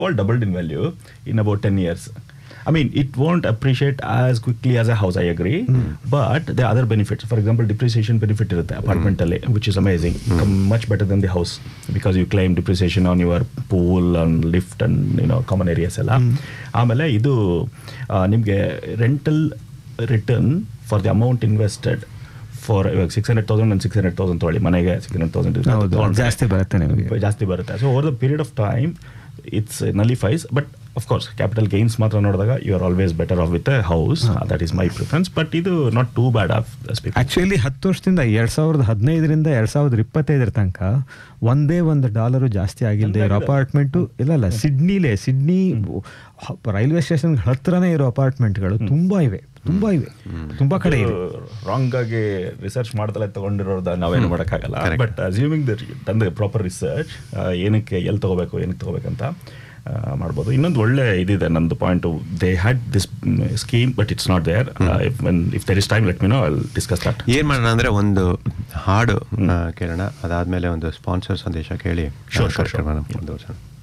all doubled in value in about 10 years. I mean, it won't appreciate as quickly as a house, I agree. But there are other benefits. For example, depreciation benefit irutte apartment ಅಲ್ಲಿ, which is amazing. Much better than the house because you claim depreciation on your pool and lift and you know common areas ಎಲ್ಲ ಆಮೇಲೆ ಇದು ನಿಮಗೆ rental return for the amount invested for ಇವಾಗ six hundred thousand and six hundred thousand ತೊಗೊಳ್ಳಿ ಮನೆಗೆ six hundred ಹೌದು, thousand ಜಾಸ್ತಿ ಬರುತ್ತೆ ನಿಮಗೆ. ಜಾಸ್ತಿ ಬರುತ್ತೆ so over the period of time it's nullifies but of course capital gains ಮಾತ್ರ ನೋಡಿದಾಗ you are always better off with house that is my preference but ಇದು not too bad off actually ಹತ್ತು ವರ್ಷದಿಂದ ಎರಡ್ ಸಾವಿರದ ಹದಿನೈದರಿಂದ ಎರಡ್ ಸಾವಿರದ ಇಪ್ಪತ್ತೈದರ ತನಕ ಒಂದೇ ಒಂದು ಡಾಲರು ಜಾಸ್ತಿ ಆಗಿಲ್ಲದೆ ಇರೋ ಅಪಾರ್ಟ್ಮೆಂಟು ಇಲ್ಲ ಇಲ್ಲ ಸಿಡ್ನಿಲೇ ಸಿಡ್ನಿ ರೈಲ್ವೆ ಸ್ಟೇಷನ್ ಹತ್ರನೇ ಇರೋ ಅಪಾರ್ಟ್ಮೆಂಟ್ಗಳು ತುಂಬಾ ಇವೆ ತುಂಬಾ ಇವೆ ತುಂಬಾ ಕಡೆ ಇವೆ ರಾಂಗ್ ಆಗಿ ರಿಸರ್ಚ್ ಮಾಡ್ದಲೇ ತಗೊಂಡಿರೋದ ನಾವೇನು ಮಾಡೋಕ್ಕಾಗಲ್ಲ Correct. ಬಟ್ ಅಸ್ಯೂಮಿಂಗ್ ದ ತಂದ ಪ್ರಾಪರ್ ರಿಸರ್ಚ್ ಏನಕ್ಕೆ ಎಲ್ಲಿ ತಗೋಬೇಕು ಏನಕ್ಕೆ ತಗೋಬೇಕಂತ ಆ, ಮಾಡ್ಬೋದು ಇನ್ನೊಂದು ಒಳ್ಳೆ ಇದಿದೆ ನಂದು point they had this scheme but it's not there if there is time let me know I discuss that ಏನ್ ಮಾಡೋಣ ಅಂದ್ರೆ ಒಂದು ಹಾಡು ಆ, ಕೇಳೋಣ ಅದಾದ್ಮೇಲೆ ಒಂದು ಸ್ಪಾನ್ಸರ್ ಸಂದೇಶ ಕೇಳಿ Sure, sure, ಕಾರ್ಯಕ್ರಮನ ಮುಂದುವರ್ಸೋಣ